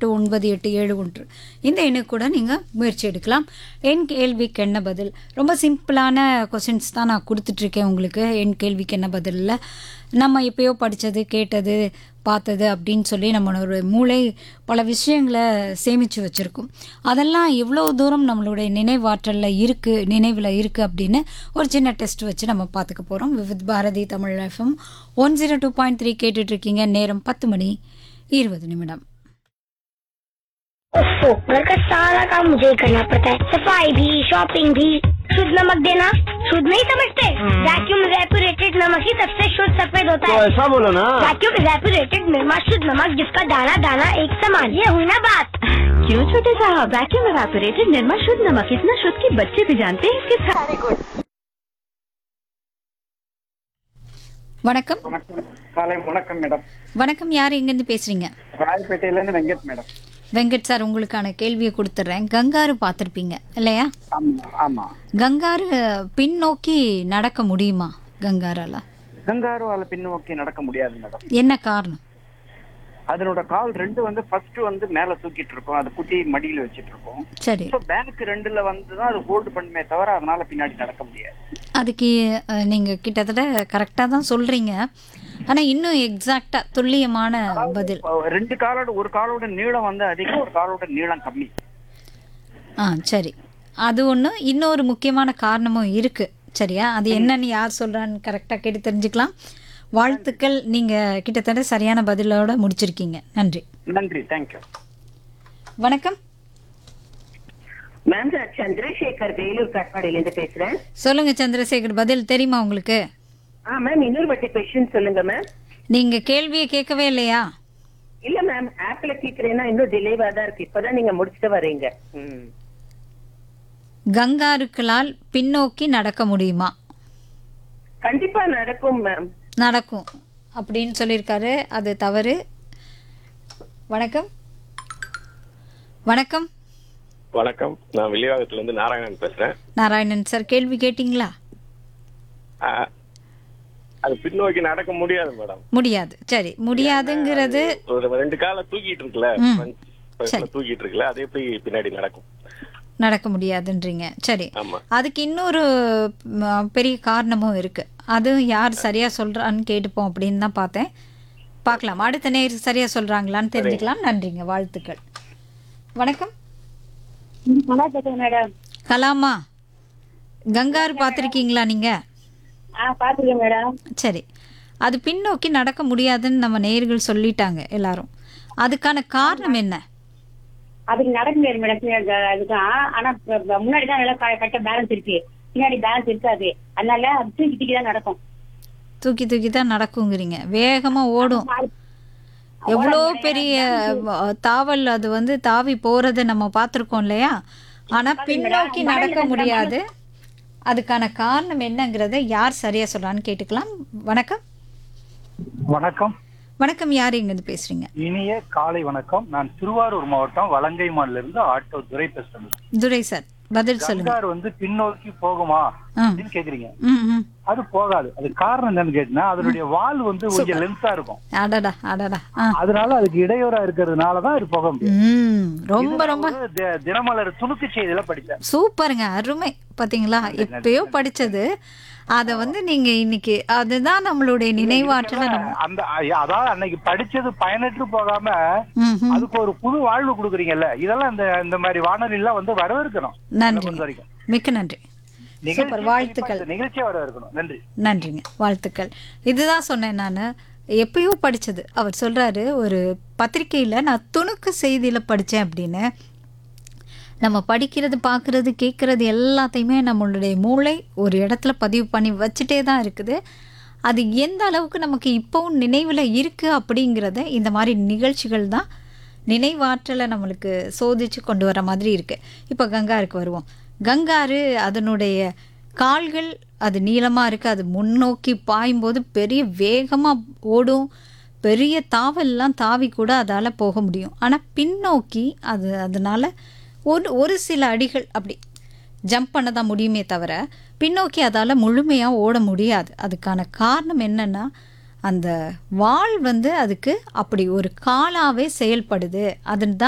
எட்டு ஒன்பது எட்டு ஏழு ஒன்று இந்த எண்ணுக்கு கூட நீங்கள் முயற்சி எடுக்கலாம் என் கேள்விக்கு என்ன பதில் ரொம்ப சிம்பிளான கொஷின்ஸ் தான் நான் கொடுத்துட்ருக்கேன் உங்களுக்கு என் கேள்விக்கு என்ன பதிலில் நம்ம எப்பயோ படித்தது கேட்டது பார்த்தது அப்படின்னு சொல்லி நம்மளோட மூளை பல விஷயங்களை சேமித்து வச்சுருக்கும் அதெல்லாம் எவ்வளோ தூரம் நம்மளுடைய நினைவாற்றலில் இருக்குது நினைவில் இருக்குது அப்படின்னு ஒரு சின்ன டெஸ்ட் வச்சு நம்ம பார்த்துக்க போகிறோம் Vividh Bharati Tamil FM one zero two point three கேட்டுட்ருக்கீங்க நேரம் பத்து மணி இருபது நிமிடம் ओफो घर का सारा काम मुझे ही करना पड़ता है सफाई भी शॉपिंग भी शुद्ध नमक देना शुद्ध नहीं समझते वैक्यूम रेपुरेटेड नमक ही सबसे शुद्ध सफेद होता तो है ऐसा बोलो ना वैक्यूम रेपुरेटेड निर्मा शुद्ध नमक जिसका दाना दाना एक समान ये हुई ना बात क्यों छोटे साहब वैक्यूम एवापोरेटेड निर्मा शुद्ध नमक इतना शुद्ध कि बच्चे भी जानते हैं इसके सारे गुण வணக்கம் வணக்கம் காலை வணக்கம் மேடம் வணக்கம் யார் எங்கேருந்து பேசுகிறீங்க ராயப்பேட்டையிலேருந்து வெங்கட் மேடம் வெங்கட் சார் உங்களுக்கான கேள்வியை கொடுத்துட்றேன் கங்காரு பார்த்துருப்பீங்க இல்லையா ஆமா ஆமா கங்காரு பின்னோக்கி நடக்க முடியுமா கங்காரால கங்காருவால பின்னோக்கி நடக்க முடியாது மேடம் என்ன காரணம் அதனோட கால் ரெண்டு வந்து ஃபர்ஸ்ட் வந்து மேல தூக்கிட்டு இருக்கும் அது குட்டி மடியில வச்சிட்டு இருக்கும் சரி ஸோ பேக் ரெண்டுல வந்து தான் அது ஹோல்டு பண்ணுமே தவிர அதனால பின்னாடி நடக்க முடியாது அதுக்கு அஹ், நீங்க கிட்டத்தட்ட கரெக்டாக தான் சொல்றீங்க ஆனா இன்னும் எக்ஸாக்டா துல்லியமான பதில் இப்போ ரெண்டு காலோட ஒரு காலோட நீளம் வந்து அதிகம் ஒரு காலோட நீளம் கம்மி ஆ சரி அது ஒன்று இன்னொரு முக்கியமான காரணமும் இருக்கு சரியா அது என்னன்னு யார் சொல்றான்னு கரெக்டாக கேட்டு தெரிஞ்சுக்கலாம் வாழ்த்துக்கள் நீங்க கிட்டத்தட்ட சரியான பதிலோட முடிச்சிருக்கீங்க நன்றி நன்றி தேங்க்யூ வணக்கம் மேம் நான் சந்திரசேகர் வேலூர் காட்பாடியில இருந்து பேசுறேன் சொல்லுங்க சந்திரசேகர் பதில் தெரியுமா உங்களுக்கு ஆ மேம் இன்னொரு வாட்டி கொஸ்டின் சொல்லுங்க மேம் நீங்க கேள்வியை கேட்கவே இல்லையா இல்ல மேம் ஆப்ல கேக்குறேன்னா இன்னும் டிலேவா தான் இருக்கு இப்பதான் நீங்க முடிச்சுட்டு வர்றீங்க ம். கங்காருக்களால் பின்னோக்கி நடக்க முடியுமா கண்டிப்பா நடக்கும் மேம் நடக்கும் அப்படின்னு சொல்லியிருக்காரு அது தவறு வணக்கம் வணக்கம் வணக்கம் நான் வெளிவாகத்துல இருந்து நாராயணன் பேசுறேன் நாராயணன் சார் கேள்வி கேட்டிங்களா ஆ, அது பின்னோக்கி நடக்க முடியாது மேடம் முடியாது சரி முடியாதுங்கிறது ஒரு ரெண்டு காலை தூக்கிட்டு இருக்குல்ல ம். front side ல தூக்கிட்டு இருக்குல்ல அது எப்படி பின்னாடி நடக்கும் நடக்க முடியாதுன்றீங்க சரி ஆமா அதுக்கு இன்னொரு ம், பெரிய காரணமும் இருக்கு அது யார் சரியா சொல்றான்னு கேட்டுப்போம் அப்படின்னு தான் பார்த்தேன் பார்க்கலாம் அடுத்த நேர் சரியா சொல்றாங்களான்னு தெரிஞ்சுக்கலாம் நன்றிங்க வாழ்த்துக்கள் வணக்கம் நல்லா கேட்குது மேடம் கலாமா கங்காரு பார்த்துருக்கீங்களா நீங்க ஆ பாத்துக்கேன் மேடம் சரி அது பின்னோக்கி நடக்க முடியாதுன்னு நம்ம நேயர்கள் சொல்லிட்டாங்க எல்லாரும் அதுக்கான காரணம் என்ன அதுக்கு நடக்க முடியாது மேடம் அதுதான் ஆனா முன்னாடி தான் நல்லா கரெக்டா பேலன்ஸ் இருக்கு பின்னாடி பேலன்ஸ் இருக்காது அதனால அது தூக்கி தூக்கி தான் நடக்கும் தூக்கி தூக்கி தான் நடக்குங்கிறீங்க வேகமா ஓடும் எவ்வளோ பெரிய அஹ், தாவல் அது வந்து தாவி போறதை நம்ம பார்த்துருக்கோம் இல்லையா ஆனா பின்னோக்கி நடக்க முடியாது அதுக்கான காரணம் என்னங்கிறத யார் சரியா சொல்றான்னு கேட்டுக்கலாம் வணக்கம் வணக்கம் வணக்கம் யார் இங்கிருந்து பேசுறீங்க இனிய காலை வணக்கம் நான் திருவாரூர் மாவட்டம் வலங்கைமான்ல இருந்து ஆட்டோ துரை பேசுறேன் துரை சார் பதில் சொல்லுங்க கங்கார் வந்து பின்னோக்கி போகுமா ஆ. அப்படின்னு கேக்குறீங்க ம் ம் அது போகாது அது காரணம் என்னன்னு கேட்டீங்கன்னா அதனுடைய வால் வந்து கொஞ்சம் லென்த்தா இருக்கும் அடடா அடடா ஆ அதனால அதுக்கு இடையூறா இருக்கிறதுனாலதான் இது போக முடியும் ம் ரொம்ப இது ரொம்ப நான் ஒரு தி- தினமலர் துணுக்கு செய்தியில படிச்சேன் சூப்பருங்க அருமை பாத்தீங்களா எப்பயோ படிச்சது அத வந்து நீங்க இன்னைக்கு அதுதான் நம்மளுடைய நினைவாற்றல நம்ம அந்த அதாவது அன்னைக்கு படிச்சது பயனற்று போகாம ம், ம். அதுக்கு ஒரு புது வாழ்வு கொடுக்குறீங்கல்ல இதெல்லாம் இந்த இந்த மாதிரி வானொலி எல்லாம் வந்து வரவேற்கணும் என்னை நன்றி பொறுத்த வரைக்கும் மிக்க நன்றி நிகழ்ச்சி சூப்பர் வாழ்த்துக்கள் இந்த நிகழ்ச்சியை வரவேற்கணும் நன்றி நன்றிங்க வாழ்த்துக்கள் இதுதான் சொன்னேன் நான் எப்பயோ படிச்சது அவர் சொல்றாரு ஒரு பத்திரிக்கையில நான் துணுக்கு செய்தியில படிச்சேன் அப்படின்னு நம்ம படிக்கிறது பார்க்குறது கேட்குறது எல்லாத்தையுமே நம்மளுடைய மூளை ஒரு இடத்துல பதிவு பண்ணி வச்சுட்டே தான் இருக்குது அது எந்த அளவுக்கு நமக்கு இப்போவும் நினைவில் இருக்குது அப்படிங்கிறத இந்த மாதிரி நிகழ்ச்சிகள் தான் நினைவாற்றலை நம்மளுக்கு சோதிச்சு கொண்டு வர மாதிரி இருக்குது இப்போ கங்காருக்கு வருவோம் கங்காரு அதனுடைய கால்கள் அது நீளமாக இருக்குது அது முன்னோக்கி பாயும்போது பெரிய வேகமாக ஓடும் பெரிய தாவல்லாம் தாவி கூட அதால் போக முடியும் ஆனால் பின்னோக்கி அது அதனால ஒரு ஒரு சில அடிகள் அப்படி ஜம்ப் பண்ண தான் முடியுமே தவிர பின்னோக்கி அதால் முழுமையாக ஓட முடியாது அதுக்கான காரணம் என்னன்னா அந்த வால் வந்து அதுக்கு அப்படி ஒரு காலாவே செயல்படுது அதுதான்